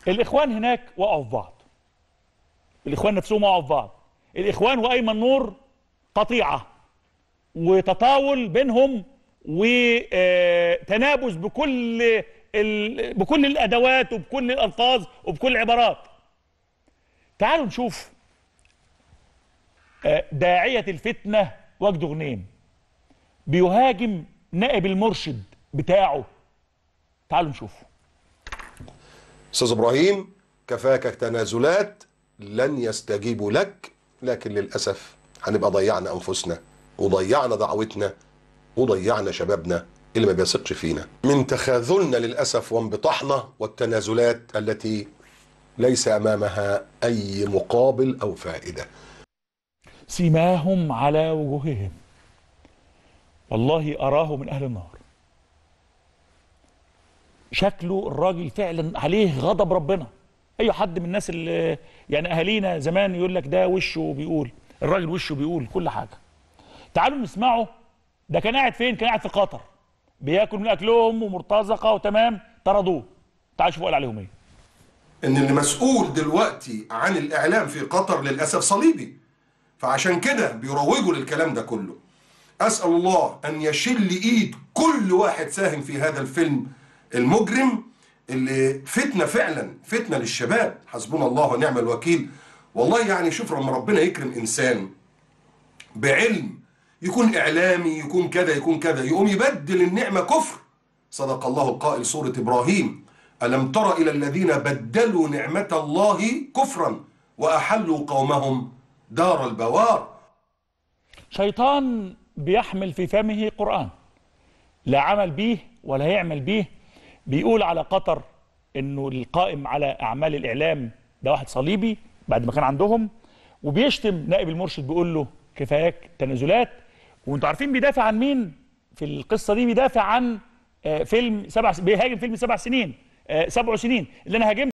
الاخوان هناك وقعوا في بعض الاخوان نفسهم وقعوا في بعض الاخوان وايمن نور قطيعه وتطاول بينهم وتنابز بكل ال... بكل الادوات وبكل الالفاظ وبكل العبارات تعالوا نشوف آه، داعيه الفتنه وجد غنيم بيهاجم نائب المرشد بتاعه تعالوا نشوف استاذ ابراهيم كفاك تنازلات لن يستجيبوا لك لكن للاسف هنبقى ضيعنا انفسنا وضيعنا دعوتنا وضيعنا شبابنا اللي ما بيثقش فينا من تخاذلنا للاسف وانبطاحنا والتنازلات التي ليس امامها اي مقابل او فائده سيماهم على وجوههم والله أراه من أهل النار شكله الراجل فعلا عليه غضب ربنا أي حد من الناس اللي يعني أهالينا زمان يقول لك ده وشه بيقول الراجل وشه بيقول كل حاجة تعالوا نسمعه ده كان قاعد فين كان قاعد في قطر بياكل من أكلهم ومرتزقة وتمام طردوه تعالوا شوفوا قال عليهم ايه ان اللي مسؤول دلوقتي عن الاعلام في قطر للاسف صليبي فعشان كده بيروجوا للكلام ده كله اسال الله ان يشل ايد كل واحد ساهم في هذا الفيلم المجرم اللي فتنه فعلا فتنه للشباب حسبنا الله ونعم الوكيل والله يعني شوف لما ربنا يكرم انسان بعلم يكون اعلامي يكون كذا يكون كذا يقوم يبدل النعمه كفر صدق الله القائل سوره ابراهيم الم تر الى الذين بدلوا نعمه الله كفرا واحلوا قومهم دار البوار شيطان بيحمل في فمه قرآن لا عمل بيه ولا هيعمل بيه بيقول على قطر انه القائم على اعمال الاعلام ده واحد صليبي بعد ما كان عندهم وبيشتم نائب المرشد بيقول له كفاياك تنازلات وانتوا عارفين بيدافع عن مين في القصه دي بيدافع عن آه، فيلم سبع بيهاجم فيلم سبع سنين آه، سبع سنين اللي انا هاجمت